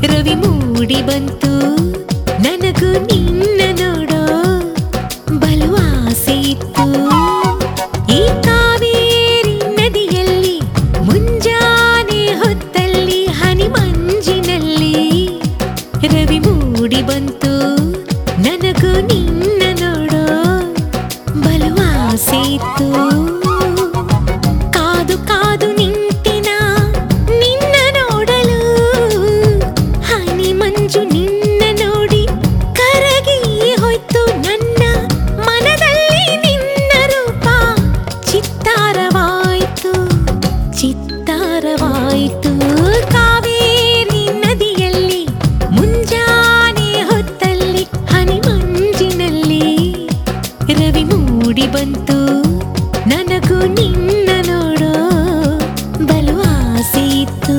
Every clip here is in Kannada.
ರವಿ ಮೂಡಿ ಬಂತು ನನಗೂ ನಿನ್ನ ನೋಡೋ ಬಲು ಆಸೆ ಇತ್ತು ಈ ಕಾವೇರಿ ನದಿಯಲ್ಲಿ ಮುಂಜಾನೆ ಹೊತ್ತಲ್ಲಿ ಹನಿ ಮಂಜಿನಲ್ಲಿ ರವಿ ಮೂಡಿ ಬಂತು ನನಗೂ ನಿನ್ನ ನೋಡೋ ಬಲು ಆಸೆ ಇತ್ತು ಕಾದು ಕಾದು ನಿಂತಿನ ನಿನ್ನ ನೋಡಲು ಹನಿ ಮಂಜು ನಿನ್ನ ನೋಡಿ ಕರಗಿ ಹೋಯ್ತು ನನ್ನ ಮನದಲ್ಲಿ ನಿನ್ನ ರೂಪ ಚಿತ್ತಾರವಾಯ್ತು ಚಿತ್ತಾರವಾಯ್ತು ಕಾವೇರಿ ನದಿಯಲ್ಲಿ ಮುಂಜಾನೆ ಹೊತ್ತಲ್ಲಿ ಹನಿ ಮಂಜಿನಲ್ಲಿ ರವಿ ಮೂಡಿ ಬಂತು ನನಗೂ ನಿನ್ನ ನೋಡೋ ಬಲು ಆಸೆ ಇತ್ತು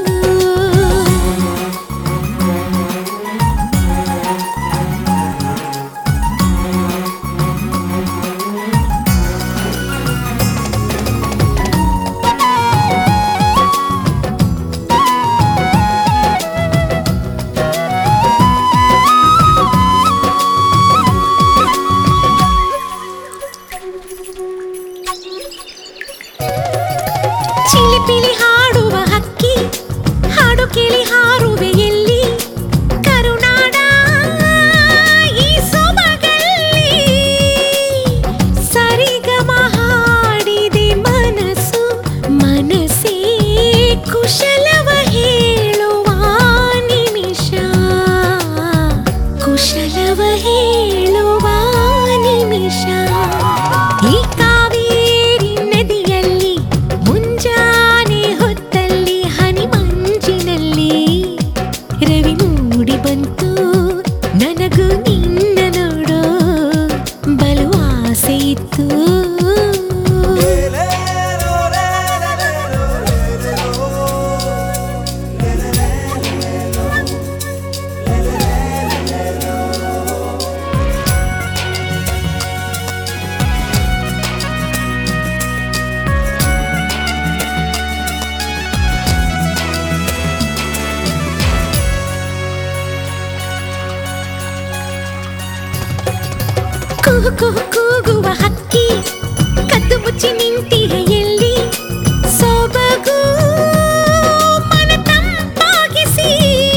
ಚಿಲಿಪಿಲಿ ಹಾಡುವ ಹಕ್ಕಿ ಹಾಡು ಕೇಳಿ ಹಾರುವೆ ಎಲ್ಲಿ ಕರುನಾಡ ಈ ಸೊಬಗಲ್ಲಿ ಸರಿಗಮ ಹಾಡಿದೆ ಮನಸ್ಸು ಮನಸ್ಸೇ ಕುಶಲವ ಹೇಳುವ ನಿಮಿಷ ಕುಶಲವ ಹೇಳುವ ನಿಮಿಷ ಈ ಕಾವೇರಿ ನದಿಯಲ್ಲಿ ಮುಂಜಾನೆ ಹೊತ್ತಲ್ಲಿ ಹನಿ ಮಂಜಿನಲ್ಲಿ ರವಿ ಮೂಡಿ ಬಂತು ನನಗೂ ನಿನ್ನ ನೋಡೋ ಬಲು ಆಸೆ ಇತ್ತು ಕುಹು ಕುಹು ಕೂಗುವ ಹಕ್ಕಿ ಕದ್ದು ಮುಚ್ಚಿ ನಿಂತಿದೆ ಎಲ್ಲಿ ಸೊಬಗು ಮನ ತಂಪಾಗಿಸಿ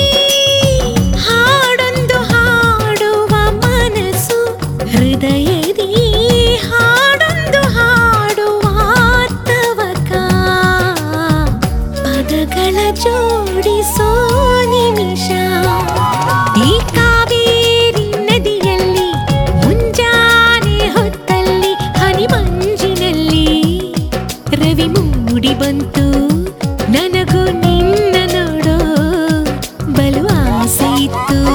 ಹಾಡೊಂದು ಹಾಡುವ ಮನಸ್ಸು ಹೃದಯದಿ ಹಾಡೊಂದು ಹಾಡುವ ತವಕ ಪದಗಳ ಜೋಡಿಸೋ ನಿಮಿಷ ಈ ಕಾವೇರಿ ನದಿಯಲ್ಲಿ ಮುಂಜಾನೆ ಹೊತ್ತಲ್ಲಿ ಹನಿ ಮಂಜಿನಲ್ಲಿ ರವಿ ಮೂಡಿ ಬಂತು ನನಗೂ ನಿನ್ನ ನೋಡೋ ಬಲು ಆಸೆ ಇತ್ತು